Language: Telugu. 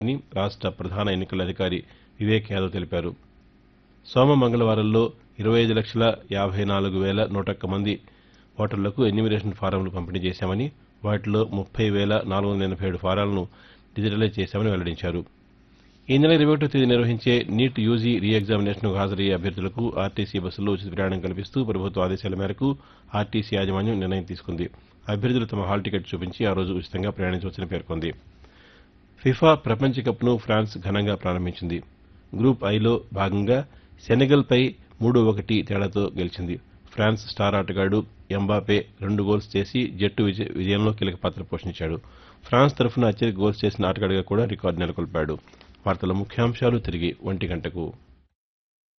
అని రాష్ట ప్రధాన ఎన్నికల అధికారి వివేక్ యాదవ్ తెలిపారు సోమ మంగళవారాల్లో ఇరవై ఐదు లక్షల యాభై నాలుగు వేల నూట ఒక్క మంది ఓటర్లకు ఎన్యూమినేషన్ ఫారంలు పంపిణీ చేశామని వాటిలో ముప్పై వేల నాలుగు వందల ఎనభై ఏడు ఫారాలను డిజిటలైజ్ చేశామని వెల్లడించారు ఈ నెల ఇరవై ఒకటో తేదీ నిర్వహించే నీట్ యూజీ రీ ఎగ్జామినేషన్కు హాజరయ్యే అభ్యర్థులకు ఆర్టీసీ బస్సుల్లో ఉచిత ప్రయాణం కల్పిస్తూ ప్రభుత్వ ఆదేశాల మేరకు ఆర్టీసీ యాజమాన్యం నిర్ణయం తీసుకుంది అభ్యర్థులు తమ హాల్ టికెట్ చూపించి ఆ రోజు ఉచితంగా ప్రయాణించవచ్చని పేర్కొంది ఫిఫా ప్రపంచ కప్ను ఫ్రాన్స్ ఘనంగా ప్రారంభించింది గ్రూప్ ఐలో భాగంగా సెనెగల్పై మూడు ఒకటి తేడాతో గెలిచింది ఫ్రాన్స్ స్టార్ ఆటగాడు ఎంబాపే రెండు గోల్స్ చేసి జట్టు విజయ విజయంలో కీలక పాత్ర పోషించాడు ఫ్రాన్స్ తరఫున అత్యధిక గోల్స్ చేసిన ఆటగాడిగా కూడా రికార్డు నెలకొల్పాడు వార్తల ముఖ్యాంశాలు తిరిగి ఒంటి గంటకు